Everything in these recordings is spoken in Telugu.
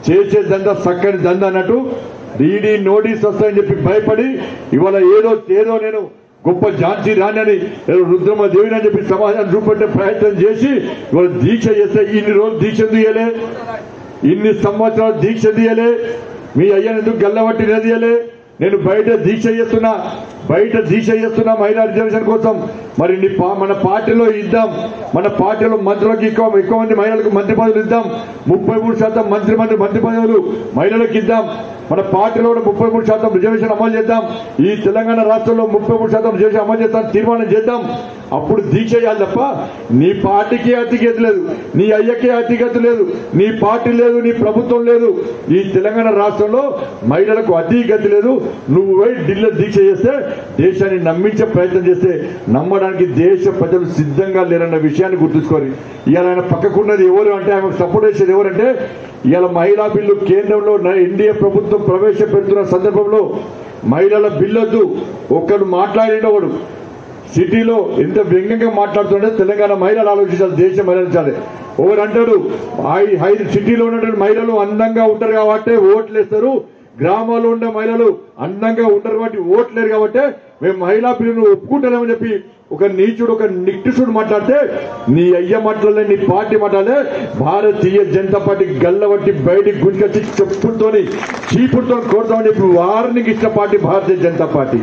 చేసే దంద చక్కని దంద అన్నట్టు ఈడీ నోటీస్ వస్తాయని చెప్పి భయపడి ఇవాళ ఏదో ఏదో నేను గొప్ప ఝాన్సీ రాణి అని ఏదో రుద్రమ దేవిని అని చెప్పి సమాజాన్ని చూపెట్టే ప్రయత్నం చేసి ఇవాళ దీక్ష చేస్తే ఇన్ని రోజులు దీక్ష తీయలే ఇన్ని సంవత్సరాలు దీక్ష తీయలే మీ అయ్యను ఎందుకు గల్లబట్టి నిలదీయలే నేను బయట దీక్ష చేస్తున్నా బయట దీక్ష చేస్తున్నా మహిళా రిజర్వేషన్ కోసం మరి నీ పా- మన పార్టీలో ఇద్దాం మన పార్టీలో మంత్రులకు ఎక్కువ ఎక్కువ మంది మహిళలకు మంత్రి పదవులు ఇద్దాం ముప్పై మూడు శాతం మంత్రి మంత్రి మంత్రి పదవులు మహిళలకు ఇద్దాం మన పార్టీలో కూడా ముప్పై మూడు శాతం రిజర్వేషన్ అమలు చేద్దాం ఈ తెలంగాణ రాష్ట్రంలో ముప్పై మూడు శాతం రిజర్వేషన్ అమలు చేద్దాం తీర్మానం చేద్దాం అప్పుడు దీక్ష చేయాలి తప్ప నీ పార్టీకి అతిగతి లేదు నీ అయ్యకి అతిగతి లేదు నీ పార్టీ లేదు నీ ప్రభుత్వం లేదు ఈ తెలంగాణ రాష్ట్రంలో మహిళలకు అతిగతి లేదు నువ్వు పోయి ఢిల్లీ దీక్ష చేస్తే దేశాన్ని నమ్మించే ప్రయత్నం చేస్తే నమ్మడానికి దేశ ప్రజలు సిద్ధంగా లేరన్న విషయాన్ని గుర్తుంచుకోవాలి ఇవాళ ఆయన పక్కకున్నది ఎవరు అంటే ఆమెకు సపోర్ట్ చేసేది ఎవరంటే ఇవాళ మహిళా బిల్లు కేంద్రంలో న- ఎన్డీఏ ప్రభుత్వం ప్రవేశపెడుతున్న సందర్భంలో మహిళల బిల్లొద్దు ఒక్కడు మాట్లాడినవాడు సిటీలో ఎంత వ్యంగ్యంగా మాట్లాడుతుంటే తెలంగాణ మహిళలు ఆలోచించాలి దేశం మహిళించాలి ఒకరు అంటాడు హై- హై సిటీలో ఉన్నటువంటి మహిళలు అందంగా ఉంటారు కాబట్టి ఓట్లు వేస్తారు గ్రామాల్లో ఉండే మహిళలు అందంగా ఉంటారు కాబట్టి ఓట్లేరు కాబట్టి మేము మహిళా పిల్లలు ఒప్పుకుంటామని చెప్పి ఒక నీచుడు ఒక నిట్టుసుడు మాట్లాడితే నీ అయ్య మాట్లాడలే నీ పార్టీ మాట్లాడలే భారతీయ జనతా పార్టీ గల్లబట్టి బయటికి గుంజుకొచ్చి చెప్పులతోని చీపులతో కొడతామని చెప్పి వారిని ఇష్ట పార్టీ భారతీయ జనతా పార్టీ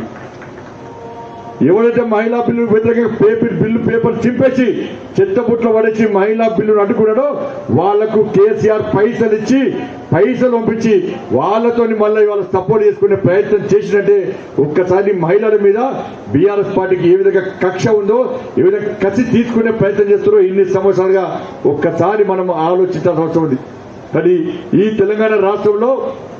ఎవరైతే మహిళా బిల్లు వ్యతిరేకంగా పేపర్ బిల్లు పేపర్ చింపేసి చెత్తపుట్లో పడేసి మహిళా బిల్లును అడ్డుకున్నాడో వాళ్లకు కేసీఆర్ పైసలు ఇచ్చి పైసలు పంపించి వాళ్ళతోని మళ్ళీ వాళ్ళ సపోర్ట్ చేసుకునే ప్రయత్నం చేసినట్టే ఒక్కసారి మహిళల మీద బీఆర్ఎస్ పార్టీకి ఏ విధంగా కక్ష ఉందో ఏ విధంగా కసి తీసుకునే ప్రయత్నం చేస్తారో ఇన్ని సంవత్సరాలుగా ఒక్కసారి మనం ఆలోచించాల్సిన అవసరం ఉంది కానీ ఈ తెలంగాణ రాష్ట్రంలో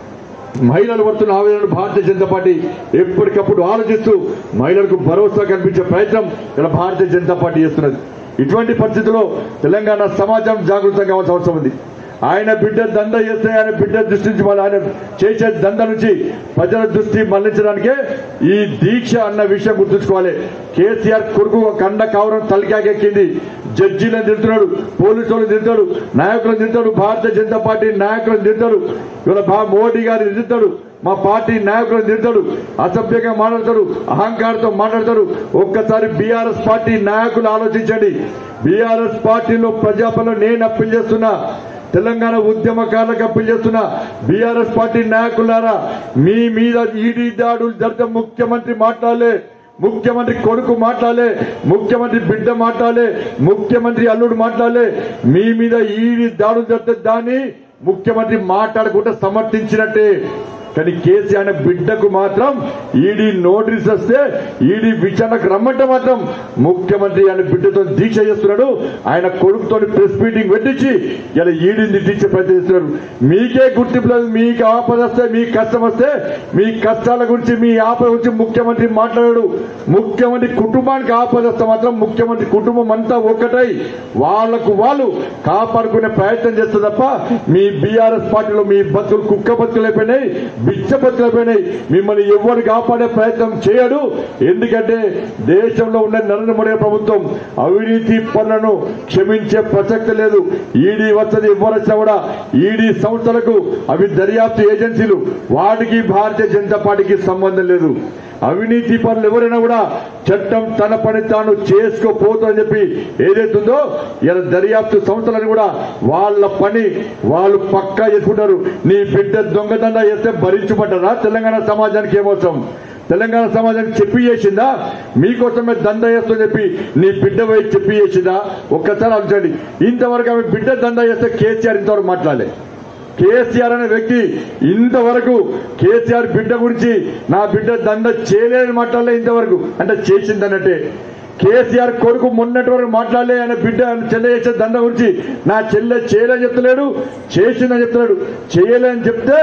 మహిళలు పడుతున్న ఆవేదనను భారతీయ జనతా పార్టీ ఎప్పటికప్పుడు ఆలోచిస్తూ మహిళలకు భరోసా కల్పించే ప్రయత్నం ఇలా భారతీయ జనతా పార్టీ చేస్తున్నది ఇటువంటి పరిస్థితుల్లో తెలంగాణ సమాజం జాగృతంగా కావాల్సిన అవసరం ఉంది ఆయన బిడ్డ దంద చేస్తే ఆయన బిడ్డ దృష్టి నుంచి మళ్ళీ ఆయన చేసే దంద నుంచి ప్రజల దృష్టి మళ్లించడానికే ఈ దీక్ష అన్న విషయం గుర్తుంచుకోవాలి కేసీఆర్ కొడుకు ఒక కండ కావడం తలకాకెక్కింది జడ్జీలను తిడుతున్నాడు పోలీసులను తిడతాడు నాయకులను తిడతాడు భారతీయ జనతా పార్టీ నాయకులను తిడతాడు ఇవాళ బా మోడీ గారిని తిడతాడు మా పార్టీ నాయకులను తిడతాడు అసభ్యంగా మాట్లాడతాడు అహంకారంతో మాట్లాడతాడు ఒక్కసారి బీఆర్ఎస్ పార్టీ నాయకులు ఆలోచించండి బీఆర్ఎస్ పార్టీలో ప్రజాపంలో నేను అప్పీల్ చేస్తున్నా తెలంగాణ ఉద్యమకారులకు అప్పీల్ చేస్తున్నా బీఆర్ఎస్ పార్టీ నాయకులారా మీ మీద ఈడీ దాడులు జరిగితే ముఖ్యమంత్రి మాట్లాడలే ముఖ్యమంత్రి కొడుకు మాట్లాడలే ముఖ్యమంత్రి బిడ్డ మాట్లాడలే ముఖ్యమంత్రి అల్లుడు మాట్లాడలే మీ మీద ఈడీ దాడులు జరిగితే దాన్ని ముఖ్యమంత్రి మాట్లాడకుండా సమర్థించినట్టే కానీ కేసీఆర్ అనే బిడ్డకు మాత్రం ఈడీ నోటీస్ వస్తే ఈడీ విచారణకు రమ్మంటే మాత్రం ముఖ్యమంత్రి ఆయన బిడ్డతో దీక్ష చేస్తున్నాడు ఆయన కొడుకుతో ప్రెస్ మీటింగ్ పెట్టించి ఇలా ఈడీని దిట్టించే ప్రయత్నం చేస్తున్నాడు మీకే గుర్తింపు లేదు మీకు ఆపద వస్తే మీ కష్టం వస్తే మీ కష్టాల గురించి మీ ఆపద గురించి ముఖ్యమంత్రి మాట్లాడాడు ముఖ్యమంత్రి కుటుంబానికి ఆపద వస్తే మాత్రం ముఖ్యమంత్రి కుటుంబం అంతా ఒక్కటై వాళ్లకు వాళ్ళు కాపాడుకునే ప్రయత్నం చేస్తే తప్ప మీ బీఆర్ఎస్ పార్టీలో మీ బతుకులు కుక్క బతుకులు అయిపోయినాయి బిచ్చ బతుకులు అయిపోయినాయి మిమ్మల్ని ఎవరు కాపాడే ప్రయత్నం చేయడు ఎందుకంటే దేశంలో ఉన్న నరేంద్ర మోడీ ప్రభుత్వం అవినీతి పనులను క్షమించే ప్రసక్తి లేదు ఈడీ వస్తుంది ఎవరు వచ్చినా కూడా ఈడీ సంస్థలకు అవి దర్యాప్తు ఏజెన్సీలు వాటికి భారతీయ జనతా పార్టీకి సంబంధం లేదు అవినీతి పనులు ఎవరైనా కూడా చట్టం తన పని తాను చేసుకోపోతుందని చెప్పి ఏదైతుందో ఇలా దర్యాప్తు సంస్థలను కూడా వాళ్ళ పని వాళ్ళు పక్కా చేసుకుంటారు నీ బిడ్డ దొంగదండ చేస్తే భరించబడ్డారా తెలంగాణ సమాజానికి ఏమవసరం తెలంగాణ సమాజానికి చెప్పి చేసిందా మీకోసమే దండ చేస్తుందని చెప్పి నీ బిడ్డ పోయి చెప్పి చేసిందా ఒక్కసారి ఆలోచండి ఇంతవరకు ఆమె బిడ్డ దండ చేస్తే కేసీఆర్ ఇంతవరకు మాట్లాడలే కేసీఆర్ అనే వ్యక్తి ఇంతవరకు కేసీఆర్ బిడ్డ గురించి నా బిడ్డ దండ చేయలేని మాట్లాడలే ఇంతవరకు అంటే చేసిందన్నట్టే కేసీఆర్ కొడుకు మొన్నటి వరకు మాట్లాడలే ఆయన బిడ్డ ఆయన చెల్లె చేసే దండ గురించి నా చెల్లె చేయలేని చెప్తలేడు చేసిందని చెప్తున్నాడు చేయలేని చెప్తే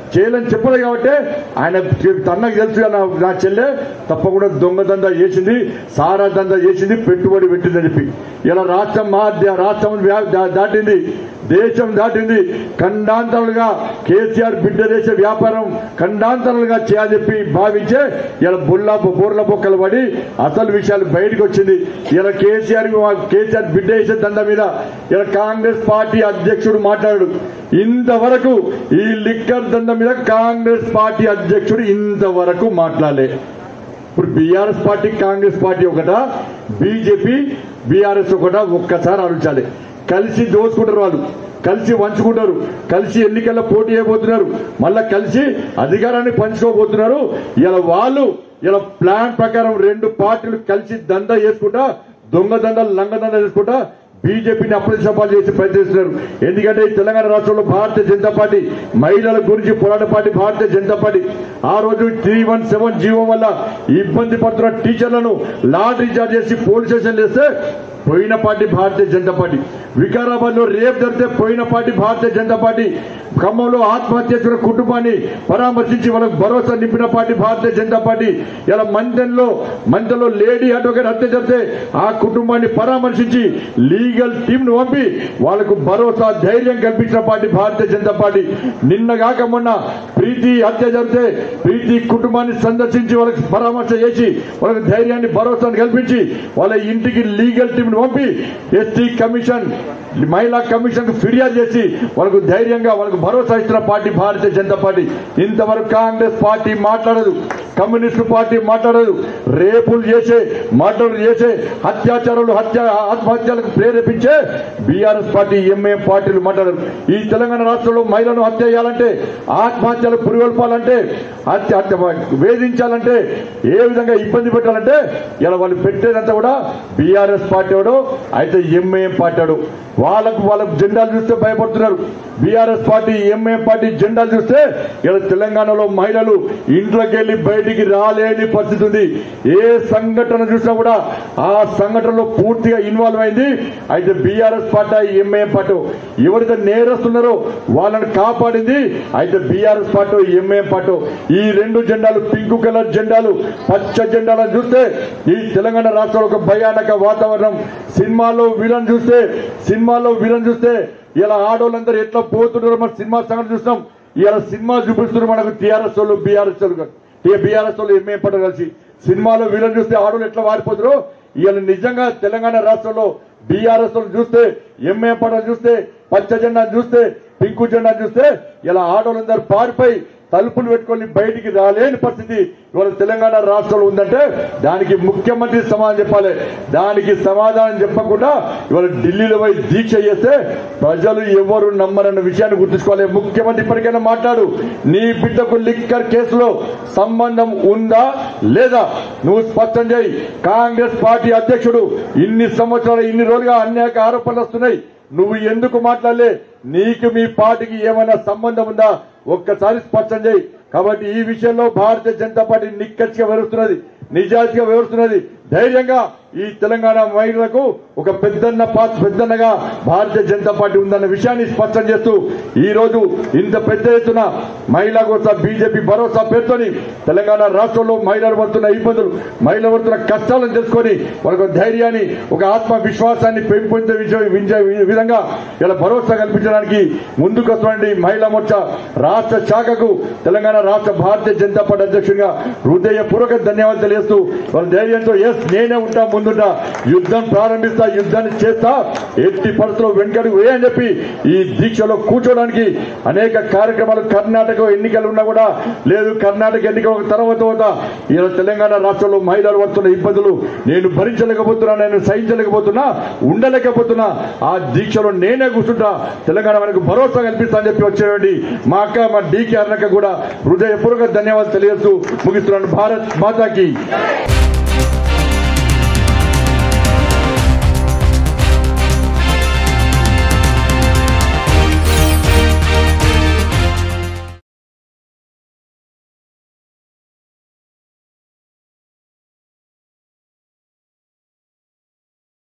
చేయలేని చెప్పలేదు కాబట్టి ఆయన తన్నకు తెలుసు నా నా చెల్లె తప్పకుండా దొంగ దందా చేసింది సారా దందా చేసింది పెట్టుబడి పెట్టిందని చెప్పి ఇలా రాష్ట్రం మా రాష్ట్రం వ్యా- దా- దాటింది దేశం దాటింది ఖండాంతరాలుగా కేసీఆర్ బిడ్డ చేసే వ్యాపారం ఖండాంతరాలుగా చేయాలని చెప్పి భావించే ఇలా బుల్లా బోర్ల బొక్కలు పడి అసలు విషయాలు బయటకు వచ్చింది ఇలా కేసీఆర్ కేసీఆర్ బిడ్డ చేసే దండ మీద ఇలా కాంగ్రెస్ పార్టీ అధ్యక్షుడు మాట్లాడు ఇంతవరకు ఈ లిక్కర్ దండ మీద కాంగ్రెస్ పార్టీ అధ్యక్షుడు ఇంతవరకు మాట్లాడలే ఇప్పుడు బీఆర్ఎస్ పార్టీ కాంగ్రెస్ పార్టీ ఒకటా బీజేపీ బీఆర్ఎస్ ఒకటా ఒక్కసారి ఆలోచించాలి కలిసి దోచుకుంటారు వాళ్ళు కలిసి వంచుకుంటారు కలిసి ఎన్నికల్లో పోటీ అయిపోతున్నారు మళ్ళా కలిసి అధికారాన్ని పంచుకోబోతున్నారు ఇలా వాళ్ళు ఇలా ప్లాన్ ప్రకారం రెండు పార్టీలు కలిసి దండ చేసుకుంటా దొంగ దండలు లంగ దండ చేసుకుంటా బీజేపీని అప్రతిష్టపాలు చేసి ప్రయత్నిస్తున్నారు ఎందుకంటే ఈ తెలంగాణ రాష్ట్రంలో భారతీయ జనతా పార్టీ మహిళల గురించి పోరాట పార్టీ భారతీయ జనతా పార్టీ ఆ రోజు త్రీ వన్ సెవెన్ జీవో వల్ల ఇబ్బంది పడుతున్న టీచర్లను లాటరీ చార్జ్ చేసి పోలీస్ స్టేషన్ వేస్తే పోయిన పార్టీ భారతీయ జనతా పార్టీ వికారాబాద్ లో రేపు జరిగితే పోయిన పార్టీ భారతీయ జనతా పార్టీ ఖమ్మంలో ఆత్మహత్య చేసుకున్న కుటుంబాన్ని పరామర్శించి వాళ్ళకు భరోసా నింపిన పార్టీ భారతీయ జనతా పార్టీ ఇలా మందెన్లో మందెలో లేడీ అడ్వకేట్ హత్య జరిగితే ఆ కుటుంబాన్ని పరామర్శించి లీగల్ టీమ్ ను పంపి వాళ్ళకు భరోసా ధైర్యం కల్పించిన పార్టీ భారతీయ జనతా పార్టీ నిన్న కాక మొన్న ప్రీతి హత్య జరిగితే ప్రీతి కుటుంబాన్ని సందర్శించి వాళ్ళకి పరామర్శ చేసి వాళ్ళకి ధైర్యాన్ని భరోసాను కల్పించి వాళ్ళ ఇంటికి లీగల్ టీమ్ ను పంపి ఎస్టీ కమిషన్ మహిళా కమిషన్ కు ఫిర్యాదు చేసి వాళ్ళకు ధైర్యంగా వాళ్ళకు భరోసా ఇస్తున్న పార్టీ భారతీయ జనతా పార్టీ ఇంతవరకు కాంగ్రెస్ పార్టీ మాట్లాడదు కమ్యూనిస్టు పార్టీ మాట్లాడదు రేపులు చేసే మర్డర్లు చేసే అత్యాచారాలు హత్య ఆత్మహత్యలకు ప్రేరేపించే బీఆర్ఎస్ పార్టీ ఎంఏఎం పార్టీలు మాట్లాడరు ఈ తెలంగాణ రాష్ట్రంలో మహిళలను హత్య చేయాలంటే ఆత్మహత్యలు పురిగొల్పాలంటే హత్య హత్య వేధించాలంటే ఏ విధంగా ఇబ్బంది పెట్టాలంటే ఇలా వాళ్ళు పెట్టేదంతా కూడా బీఆర్ఎస్ పార్టీ వాడు అయితే ఎంఏఎం పార్టీ వాడు వాళ్ళకు వాళ్ళకు జెండాలు చూస్తే భయపడుతున్నారు బీఆర్ఎస్ పార్టీ ఎంఏఎం పార్టీ జెండాలు చూస్తే ఇలా తెలంగాణలో మహిళలు ఇంట్లోకి వెళ్ళి బయటికి రాలేని పరిస్థితి ఉంది ఏ సంఘటన చూసినా కూడా ఆ సంఘటనలో పూర్తిగా ఇన్వాల్వ్ అయింది అయితే బీఆర్ఎస్ పార్టీ ఎంఏఎం పార్టీ ఎవరైతే నేరస్తున్నారో వాళ్ళని కాపాడింది అయితే బీఆర్ఎస్ పార్టీ ఎంఏఎం పార్టీ ఈ రెండు జెండాలు పింక్ కలర్ జెండాలు పచ్చ జెండాలను చూస్తే ఈ తెలంగాణ రాష్ట్రంలో ఒక భయానక వాతావరణం సినిమాలో విలన్ చూస్తే సినిమాలో విలన్ చూస్తే ఇలా ఆడోళ్ళందరూ ఎట్లా పోతున్నారో మన సినిమా సంగతి చూస్తాం ఇలా సినిమా చూపిస్తున్నారు మనకు టీఆర్ఎస్ వాళ్ళు బీఆర్ఎస్ వాళ్ళు బీఆర్ఎస్ వాళ్ళు ఎంఏ పట్టు కలిసి సినిమాలో వీళ్ళని చూస్తే ఆడోళ్ళు ఎట్లా వారిపోతారో ఇవాళ నిజంగా తెలంగాణ రాష్ట్రంలో బీఆర్ఎస్ వాళ్ళు చూస్తే ఎంఏ పడలు చూస్తే పచ్చ జెండా చూస్తే పింకు జెండా చూస్తే ఇలా ఆడోళ్ళందరూ పారిపోయి తలుపులు పెట్టుకొని బయటికి రాలేని పరిస్థితి ఇవాళ తెలంగాణ రాష్ట్రంలో ఉందంటే దానికి ముఖ్యమంత్రి సమాధానం చెప్పాలి దానికి సమాధానం చెప్పకుండా ఇవాళ ఢిల్లీలో పోయి దీక్ష చేస్తే ప్రజలు ఎవరు నమ్మరన్న విషయాన్ని గుర్తుంచుకోవాలి ముఖ్యమంత్రి ఇప్పటికైనా మాట్లాడు నీ బిడ్డకు లిక్కర్ కేసులో సంబంధం ఉందా లేదా నువ్వు స్పష్టం చేయి కాంగ్రెస్ పార్టీ అధ్యక్షుడు ఇన్ని సంవత్సరాలు ఇన్ని రోజులుగా అనేక ఆరోపణలు వస్తున్నాయి నువ్వు ఎందుకు మాట్లాడలే నీకు మీ పార్టీకి ఏమైనా సంబంధం ఉందా ఒక్కసారి స్పష్టం చేయి కాబట్టి ఈ విషయంలో భారతీయ జనతా పార్టీ నిక్కచ్చిగా వివరిస్తున్నది నిజాయితీగా వివరిస్తున్నది ధైర్యంగా ఈ తెలంగాణ మహిళలకు ఒక పెద్దన్న పాత్ర పెద్దన్నగా భారతీయ జనతా పార్టీ ఉందన్న విషయాన్ని స్పష్టం చేస్తూ ఈ రోజు ఇంత పెద్ద ఎత్తున మహిళా కోసం బీజేపీ భరోసా పేరుతోని తెలంగాణ రాష్ట్రంలో మహిళలు పడుతున్న ఇబ్బందులు మహిళలు పడుతున్న కష్టాలను తెలుసుకొని వాళ్ళకు ధైర్యాన్ని ఒక ఆత్మ విశ్వాసాన్ని పెంపొందే విషయం- వింజ- విధంగా ఇలా భరోసా కల్పించడానికి ముందుకు వస్తున్నటువంటి మహిళా మోర్చా రాష్ట్ర శాఖకు తెలంగాణ రాష్ట్ర భారతీయ జనతా పార్టీ అధ్యక్షుడిగా హృదయపూర్వక ధన్యవాదాలు తెలియజేస్తూ వాళ్ళ ధైర్యంతో ఎస్ నేనే ఉంటా ముందుంటా యుద్ధం ప్రారంభిస్తా యుద్ధాన్ని చేస్తా ఎట్టి పరిస్థితుల్లో వెనుకడు వేయని చెప్పి ఈ దీక్షలో కూర్చోడానికి అనేక కార్యక్రమాలు కర్ణాటక ఎన్నికలు ఉన్నా కూడా లేదు కర్ణాటక ఎన్నికల తర్వాత తర్వాత ఇలా తెలంగాణ రాష్ట్రంలో మహిళలు పడుతున్న ఇబ్బందులు నేను భరించలేకపోతున్నా నేను సహించలేకపోతున్నా ఉండలేకపోతున్నా ఆ దీక్షలో నేనే కూర్చుంటా తెలంగాణ మనకు భరోసా కల్పిస్తా అని చెప్పి వచ్చేయండి మా అక్క మా డీకే అన్నక్క కూడా హృదయపూర్వక ధన్యవాదాలు తెలియజేస్తూ ముగిస్తున్నాను భారత్ మాతాకి